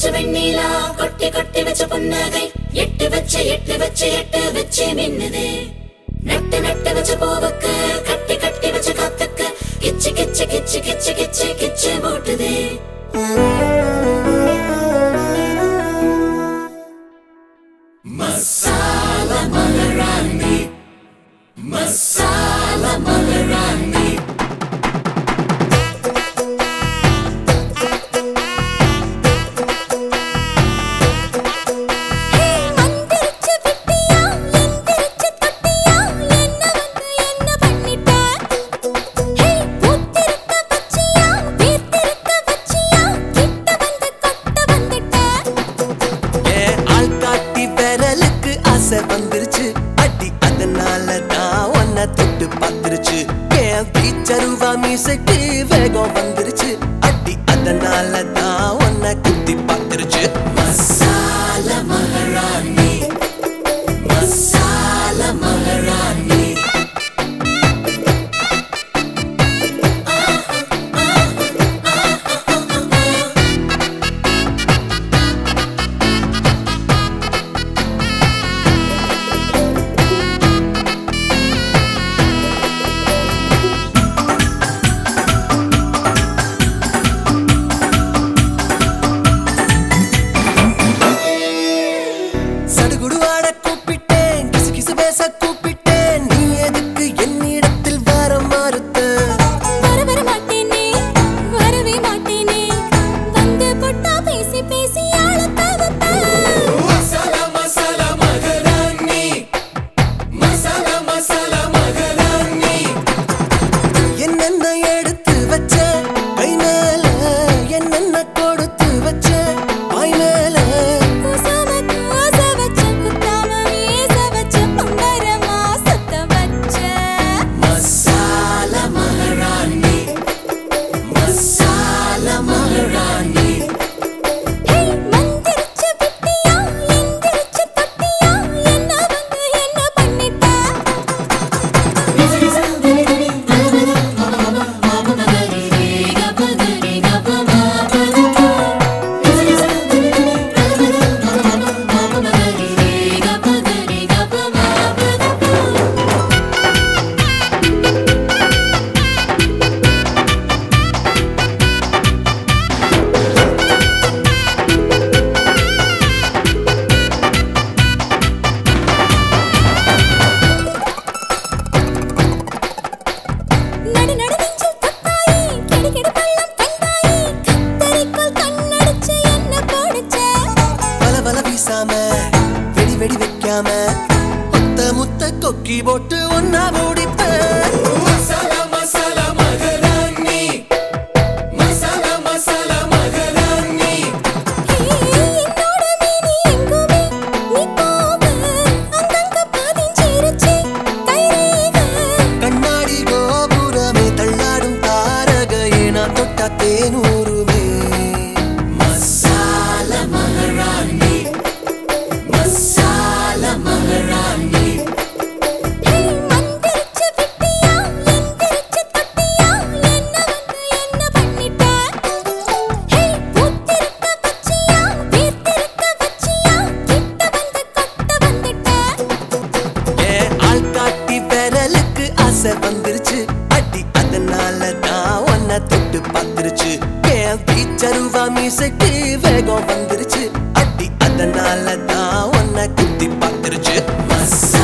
வெண்ணிலா கொட்டி கொட்டி வச்ச புன்னகை எட்டு வச்ச எட்டு வச்ச எட்டு வச்சு மின்னுது நட்டு நட்டு வச்ச பூவுக்கு கட்டி கட்டி வச்ச காத்துக்கு கிச்சு கிச்சு கிச்சு கிச்சு கிச்சு கிச்சு போட்டுது மசால மகாராணி மசால மகாராணி மந்திரிச்சு விட்டியா எந்திரிச்சு தொட்டியா என்ன வந்து என்ன பண்ணிட்ட ஹே பூத்திருக்க வச்சியா வீர்த்திருக்க வச்சியா கிட்ட வந்து கொட்ட வந்துட்ட என் ஆள்காட்டி விரலுக்கு ஆசை வந்துருச்சு அடி அதனால தான் உன்னை தொட்டு பார்த்துருச்சு என் பீச்சருவா மீசைக்கு வேகம் வந்துருச்சு அடி அதனால தான் உன்னை குத்தி பார்த்துருச்சு மசால மகாராணி மசால மகாராணி சடுகுடுவாட கூப்பிட்டேன் கிசு கிசு பேச கூப்பிட்டேன் நீ எதுக்கு என்னிடத்தில் வர மறுத்த வர வர மாட்டேனே வரவே மாட்டேனே வந்து பொட்டா பேசி பேசி ஆள கவப்ப மசாலா மசாலா மகாராணி மசாலா மசாலா மகாராணி என்னென்ன எடுத்து வச்ச கை மேல என்னென்ன கொடுத்து வச்ச வாய் மேல கூசாம கூச வச்ச குத்தாம வீச வச்ச பம்பரமா சுத்த வச்ச மசால மகாராணி மசால மகாராணி ஹே மந்திரிச்சு விட்டியா எந்திரிச்சு தொட்டியா என்ன வந்து என்ன பண்ணிட்ட நடு நடு நெஞ்சில் தத்தாயி கிடு கிடு பள்ளம் கண்டாயி கத்தரிக்கோல் கண்ணடிச்சு என்ன போடுச்ச பல பல வீசாம வெடி வெடி வைக்காம முத்த முத்த கொக்கி போட்டு ஒன்னா மூடிப்ப மசாலா மசாலா மகாராணி மசாலா மசாலா மகாராணி என்னோட மீனி எங்குமே நீ போக அங்கங்க பதிஞ்சிருச்சு கைரேக கண்ணாடி கோபுரமே தள்ளாடும் தாரகையே நான் தொட்டா தேனூருமே மசால மகாராணி மசால மகாராணி ஹே மந்திரிச்சு விட்டியா எந்திரிச்சு தொட்டியா என்ன வந்து என்ன பண்ணிட்ட ஹே பூத்திருக்க வச்சியா வீர்த்திருக்க வச்சியா கிட்ட வந்து கொட்ட வந்துட்ட என் ஆள்காட்டி விரலுக்கு ஆசை வந்துருச்சு அடி அதனால தான் உன்னை தொட்டு பார்த்துருச்சு என் பீச்சருவா மீசைக்கு வேகம் வந்துருச்சு அடி அதனால தான் உன்னை குத்தி பார்த்துருச்சு மசாலா